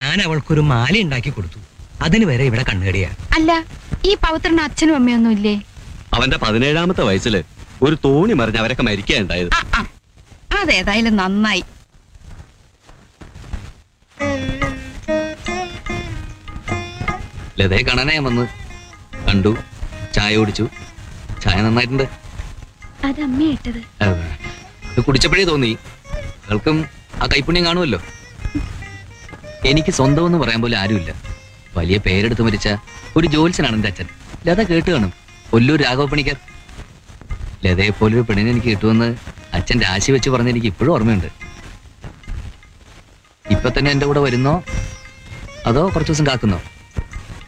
ഞാൻ അവൾക്കൊരു മാല ഉണ്ടാക്കി കൊടുത്തു അതിന് വരെ ഇവിടെ കണ്ണുകടിയാ അല്ല ഈ പവിത്രന് അച്ഛനും അമ്മയൊന്നും ഇല്ലേ അവന്റെ പതിനേഴാമത്തെ വയസ്സില് ഒരു തോണി മറിഞ്ഞ് അവരൊക്കെ മരിക്കുകയുണ്ടായത് ആ ആ അതേതായാലും നന്നായി ലതയെ കാണാനാ ഞാൻ വന്ന് കണ്ടു ചായ കുടിച്ചു ചായ നന്നായിട്ടുണ്ട് അത് അമ്മ ഇട്ടത് അതെ. ഇത് കുടിച്ചപ്പോഴേ തോന്നി അവൾക്കും ആ കൈപ്പുണ്യം കാണുമല്ലോ എനിക്ക് സ്വന്തം എന്ന് പറയാൻ പോലും ആരുമില്ല വലിയ പേരെടുത്ത് മരിച്ച ഒരു ജോത്സ്യനാണ് എന്റെ അച്ഛൻ ലത കേട്ട് കാണും കൊല്ലൂർ രാഘവ പണിക്കർ ലതയെ പോലൊരു പെണ്ണിനെ എനിക്ക് കിട്ടുമെന്ന് അച്ഛൻ രാശി വെച്ച് പറഞ്ഞ എനിക്ക് ഇപ്പോഴും ഓർമ്മയുണ്ട് ഇപ്പൊ തന്നെ എന്റെ കൂടെ വരുന്നോ അതോ കുറച്ചു ദിവസം കാക്കുന്നോ